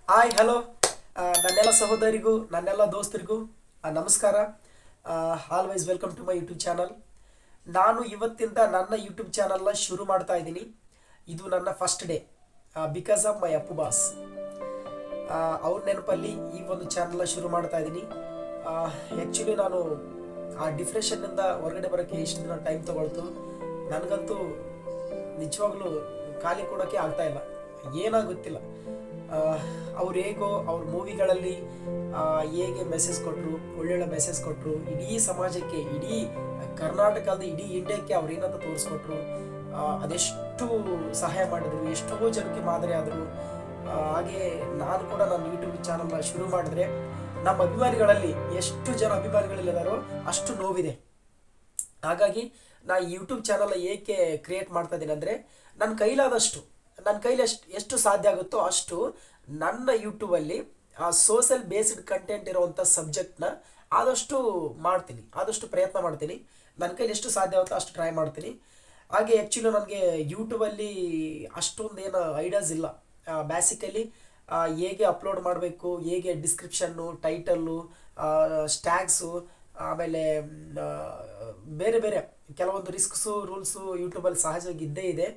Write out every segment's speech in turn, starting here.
hi hello ನನ್ನೆಲ್ಲ ಸಹೋದರಿಗೂ ನನ್ನೆಲ್ಲ ದೋಸ್ತರಿಗೂ ಆ, ನಮಸ್ಕಾರ always welcome to my YouTube channel ನಾನು ಇವತ್ತಿಂದ ನನ್ನ ಯೂಟ್ಯೂಬ್ ಚಾನಲ್ನ ಶುರು ಮಾಡ್ತಾ ಇದ್ದೀನಿ ಇದು ನನ್ನ first day because of my Appu boss ಅವ್ರ ನೆನಪಲ್ಲಿ ಈ ಒಂದು ಚಾನಲ್ನ ಶುರು ಮಾಡ್ತಾ ಇದ್ದೀನಿ ಆ್ಯಕ್ಚುಲಿ ನಾನು ಆ ಡಿಪ್ರೆಷನ್ನಿಂದ ಹೊರಗಡೆ ಬರೋಕ್ಕೆ ಎಷ್ಟು ದಿನ ಟೈಮ್ ತಗೊಳ್ತು ನನಗಂತೂ ನಿಜವಾಗ್ಲೂ ಖಾಲಿ ಕೊಡೋಕ್ಕೆ ಆಗ್ತಾ ಇಲ್ಲ ಏನೋ ಗೊತ್ತಿಲ್ಲ ಅವ್ರು ಹೇಗೋ ಅವ್ರ ಮೂವಿಗಳಲ್ಲಿ ಹೇಗೆ ಮೆಸೇಜ್ ಕೊಟ್ಟರು ಒಳ್ಳೊಳ್ಳೆ ಮೆಸೇಜ್ ಕೊಟ್ಟರು ಇಡೀ ಸಮಾಜಕ್ಕೆ ಇಡೀ ಕರ್ನಾಟಕದ ಇಡೀ ಇಂಡಿಯಾಕ್ಕೆ ಅವ್ರು ಏನಂತ ತೋರಿಸ್ಕೊಟ್ರು ಆ, ಅದೆಷ್ಟು ಸಹಾಯ ಮಾಡಿದ್ರು ಎಷ್ಟೋ ಜನಕ್ಕೆ ಮಾದರಿ ಆದರು ಹಾಗೆ ನಾನು ಕೂಡ ನನ್ನ ಯೂಟ್ಯೂಬ್ ಚಾನಲ್ನ ಶುರು ಮಾಡಿದ್ರೆ ನಮ್ಮ ಅಭಿಮಾನಿಗಳಲ್ಲಿ ಎಷ್ಟು ಜನ ಅಭಿಮಾನಿಗಳಿದ್ದಾರೋ ಅಷ್ಟು ನೋವಿದೆ ಹಾಗಾಗಿ ನಾ ಯೂಟ್ಯೂಬ್ ಚಾನಲ್ ಏಕೆ ಕ್ರಿಯೇಟ್ ಮಾಡ್ತಾ ಇದ್ದೀನಿ ಅಂದರೆ ನನ್ನ ಕೈಲಾದಷ್ಟು ನನ್ನ ಕೈಲಿ ಎಷ್ಟು ಎಷ್ಟು ಸಾಧ್ಯ ಆಗುತ್ತೋ ಅಷ್ಟು ನನ್ನ ಯೂಟ್ಯೂಬಲ್ಲಿ ಆ ಸೋಷಲ್ ಬೇಸ್ಡ್ ಕಂಟೆಂಟ್ ಇರುವಂಥ ಸಬ್ಜೆಕ್ಟ್ನ ಆದಷ್ಟು ಮಾಡ್ತೀನಿ ಆದಷ್ಟು ಪ್ರಯತ್ನ ಮಾಡ್ತೀನಿ ನನ್ನ ಕೈಲಿ ಎಷ್ಟು ಸಾಧ್ಯ ಆಗುತ್ತೋ ಅಷ್ಟು ಟ್ರೈ ಮಾಡ್ತೀನಿ ಹಾಗೆ ಆ್ಯಕ್ಚುಲಿ ನನಗೆ ಯೂಟ್ಯೂಬಲ್ಲಿ ಅಷ್ಟೊಂದು ಏನು ಐಡಿಯಾಸ್ ಇಲ್ಲ ಬೇಸಿಕಲಿ ಹೇಗೆ ಅಪ್ಲೋಡ್ ಮಾಡಬೇಕು ಹೇಗೆ ಡಿಸ್ಕ್ರಿಪ್ಷನ್ನು ಟೈಟಲ್ಲು ಸ್ಟ್ಯಾಗ್ಸು ಆಮೇಲೆ ಮ್, ಆ, ಬೇರೆ ಬೇರೆ ಕೆಲವೊಂದು ರಿಸ್ಕ್ಸು ರೂಲ್ಸು ಯೂಟ್ಯೂಬಲ್ಲಿ ಸಹಜವಾಗಿ ಇದ್ದೇ ಇದೆ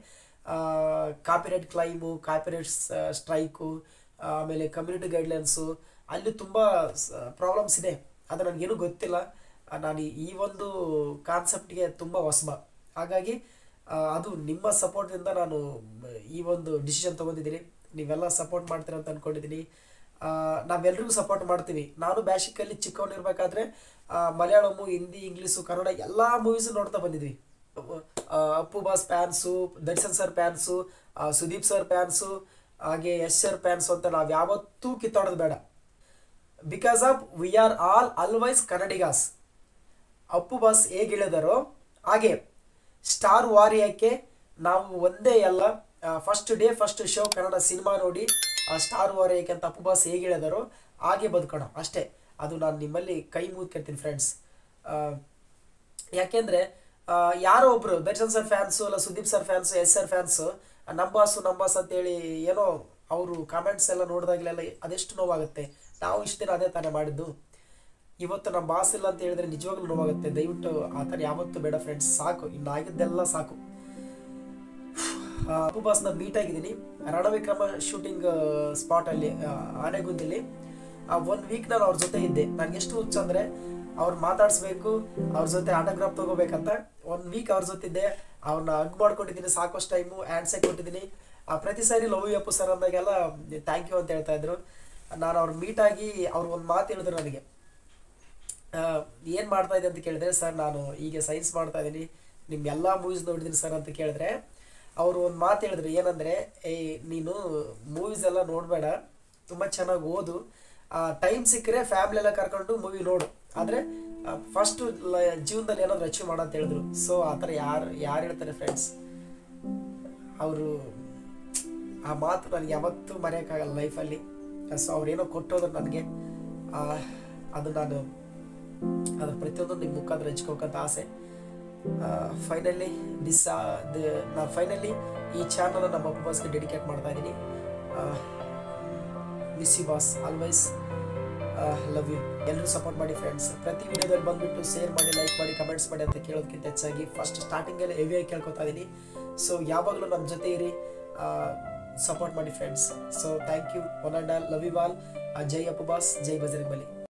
ಕಾಪಿರೈಟ್ ಕ್ಲೈಮು ಕಾಪಿರೈಟ್ ಸ್ಟ್ರೈಕು ಆಮೇಲೆ ಕಮ್ಯುನಿಟಿ ಗೈಡ್ಲೈನ್ಸು ಅಲ್ಲಿ ತುಂಬ ಪ್ರಾಬ್ಲಮ್ಸ್ ಇದೆ ಅದು ನನಗೇನು ಗೊತ್ತಿಲ್ಲ ಆ, ನಾನು ಈ- ಈ ಒಂದು ಕಾನ್ಸೆಪ್ಟ್ಗೆ ತುಂಬ ಹೊಸಬ ಹಾಗಾಗಿ ಆ, ಅದು ನಿಮ್ಮ ಸಪೋರ್ಟಿಂದ ನಾನು ಮ್, ಈ ಒಂದು ಡಿಸಿಷನ್ ತೊಗೊಂಡಿದ್ದೀನಿ ನೀವೆಲ್ಲ ಸಪೋರ್ಟ್ ಮಾಡ್ತೀರ ಅಂತ ಅಂದ್ಕೊಂಡಿದ್ದೀನಿ ನಾವೆಲ್ಲರಿಗೂ ಸಪೋರ್ಟ್ ಮಾಡ್ತೀವಿ ನಾನು ಬೇಸಿಕಲ್ಲಿ ಚಿಕ್ಕವನಿರ್ಬೇಕಾದ್ರೆ ಮಲಯಾಳಮು ಹಿಂದಿ ಇಂಗ್ಲೀಷು ಕನ್ನಡ ಎಲ್ಲ ಮೂವೀಸು ನೋಡ್ತಾ ಬಂದಿದ್ವಿ ಆ, Appu boss fans Darshan sir fans Sudeep sir fans ಹಾಗೆ ಎಸ್ ಸರ್ ಫ್ಯಾನ್ಸು ಅಂತ ನಾವು ಯಾವತ್ತೂ ಕಿತ್ತಾಡೋದು ಬೇಡ because of we are all always Kannadigas Appu boss ಹೇಗೆ ಹೇಳಿದಾರೋ ಹಾಗೆ ಸ್ಟಾರ್ ವಾರಿಯಕ್ಕೆ ನಾವು ಒಂದೇ ಅಲ್ಲ first day first show Kannada cinema ನೋಡಿ ಆ ಸ್ಟಾರ್ ವಾರಿಯಕ್ಕೆ ಅಂತ ಅಪ್ಪು ಬಾಸ್ ಹೇಗೆ ಹೇಳಿದಾರೋ ಹಾಗೆ ಬದುಕೋಣ ಅಷ್ಟೇ ಅದು ನಾನು ನಿಮ್ಮಲ್ಲಿ ಕೈ ಮುಗ್ಕರ್ತೀನಿ ಫ್ರೆಂಡ್ಸ್ ಯಾಕೆಂದ್ರೆ ಆ, ಯಾರೋ ಒಬ್ರು ದರ್ಶನ್ ಸರ್ ಫ್ಯಾನ್ಸು ಅಲ್ಲ Sudeep sir fans S sir fans ನಂಬಾಸು ನಂಬಾಸ್ ಅಂತೇಳಿ ಏನೋ ಅವರು ಕಾಮೆಂಟ್ಸ್ ಎಲ್ಲ ನೋಡಿದಾಗಲೆಲ್ಲ ಅದೆಷ್ಟು ನೋವಾಗುತ್ತೆ ನಾವು ಇಷ್ಟು ದಿನ ಅದೇ ತಾನೇ ಮಾಡಿದ್ದು ಇವತ್ತು ನಮ್ಮ ಬಾಸ್ ಇಲ್ಲ ಅಂತ ಹೇಳಿದ್ರೆ ನಿಜವಾಗ್ಲೂ ನೋವಾಗುತ್ತೆ ದಯವಿಟ್ಟು ಆ ಥರ ಯಾವತ್ತೂ ಬೇಡ ಫ್ರೆಂಡ್ಸ್ ಸಾಕು ಇನ್ನು ಆಗಿದ್ದೆಲ್ಲ ಸಾಕು ಆ, ಅಪ್ಪು ಬಾಸ್ನ ಮೀಟ್ ಆಗಿದ್ದೀನಿ ರಣವಿಕ್ರಮ ಶೂಟಿಂಗ್ ಸ್ಪಾಟಲ್ಲಿ ಆನೆಗುಂದಿಲಿ ಒನ್ ವೀಕ್ ನಾನು ಅವ್ರ ಜೊತೆ ಇದ್ದೆ ನನಗೆ ಎಷ್ಟು ಹುಚ್ಚು ಅಂದರೆ ಅವ್ರು ಮಾತಾಡಿಸ್ಬೇಕು ಅವ್ರ ಜೊತೆ ಆಟೋಗ್ರಾಫ್ ತಗೋಬೇಕಂತ ಒನ್ ವೀಕ್ ಅವ್ರ ಜೊತೆ ಇದ್ದೆ ಅವ್ರನ್ನ ಹಗ್ ಮಾಡ್ಕೊಂಡಿದ್ದೀನಿ ಸಾಕಷ್ಟು ಟೈಮು ಹ್ಯಾಂಡ್ಸೆಕ್ ಕೊಟ್ಟಿದ್ದೀನಿ ಆ, ಪ್ರತಿ ಸಾರಿ ಲವ್ ಯು ಅಪ್ಪು ಸರ್ ಅಂದಾಗೆಲ್ಲ ಥ್ಯಾಂಕ್ ಯು ಅಂತ ಹೇಳ್ತಾ ಇದ್ರು ನಾನು ಅವ್ರು ಮೀಟ್ ಆಗಿ ಅವ್ರು ಒಂದು ಮಾತು ಹೇಳಿದ್ರು ನನಗೆ ಏನು ಮಾಡ್ತಾ ಇದೆ ಅಂತ ಕೇಳಿದ್ರೆ ಸರ್ ನಾನು ಈಗ ಸೈನ್ಸ್ ಮಾಡ್ತಾ ಇದ್ದೀನಿ ನಿಮ್ಮ ಎಲ್ಲ ಮೂವೀಸ್ ನೋಡಿದ್ದೀನಿ ಸರ್ ಅಂತ ಕೇಳಿದ್ರೆ ಅವರು ಒಂದು ಮಾತು ಹೇಳಿದ್ರು ಏನಂದರೆ ಏ ನೀನು ಮೂವೀಸ್ ಎಲ್ಲ ನೋಡಬೇಡ ತುಂಬ ಚೆನ್ನಾಗಿ ಓದು ಟೈಮ್ ಸಿಕ್ಕರೆ ಫ್ಯಾಮಿಲಿ ಎಲ್ಲ ಕರ್ಕೊಂಡು ಮೂವಿ ನೋಡು ಆದರೆ ಫಸ್ಟ್ ಜೀವನದಲ್ಲಿ ಏನಾದರೂ ಅಚೀವ್ ಮಾಡ ಅಂತ ಹೇಳಿದ್ರು ಸೊ ಆ ಥರ ಯಾರು ಯಾರು ಹೇಳ್ತಾರೆ ಫ್ರೆಂಡ್ಸ್ ಅವರು ಆ ಮಾತು ನನಗೆ ಯಾವತ್ತೂ ಮರೆಯೋಕ್ಕಾಗಲ್ಲ ಲೈಫಲ್ಲಿ ಸೊ ಅವ್ರೇನೋ ಕೊಟ್ಟೋದ್ರು ನನಗೆ ಅದು ನಾನು ಅದ್ರ ಪ್ರತಿಯೊಂದು ನಿಮ್ಮ ಮುಖಾಂತರ ಹಂಚ್ಕೋಬೇಕಂತ ಆಸೆ ಫೈನಲಿ ದಿಸ್ ನಾನು ಫೈನಲಿ ಈ ಚಾನಲ್ ನಮ್ಮ ಅಪ್ಪ ಬಾಸ್ಗೆ ಡೆಡಿಕೇಟ್ ಮಾಡ್ತಾ ಇದ್ದೀನಿ miss you boss always love you ಎಲ್ಲರೂ ಸಪೋರ್ಟ್ ಮಾಡಿ ಫ್ರೆಂಡ್ಸ್ ಪ್ರತಿ ವಿಡಿಯೋದಲ್ಲಿ ಬಂದ್ಬಿಟ್ಟು ಶೇರ್ ಮಾಡಿ ಲೈಕ್ ಮಾಡಿ ಕಮೆಂಟ್ಸ್ ಮಾಡಿ ಅಂತ ಕೇಳೋದಕ್ಕಿಂತ ಹೆಚ್ಚಾಗಿ ಫಸ್ಟ್ ಸ್ಟಾರ್ಟಿಂಗಲ್ಲಿ ಹೆವಿಯಾಗಿ ಕೇಳ್ಕೊತಾ ಇದ್ದೀನಿ ಸೊ ಯಾವಾಗಲೂ ನಮ್ಮ ಜೊತೆ ಇರಿ ಸಪೋರ್ಟ್ ಮಾಡಿ friends so thank you one and all love you all ಜೈ ಅಪ್ಪು ಬಾಸ್ ಜೈ ಬಜರಂಗ್ ಬಲಿ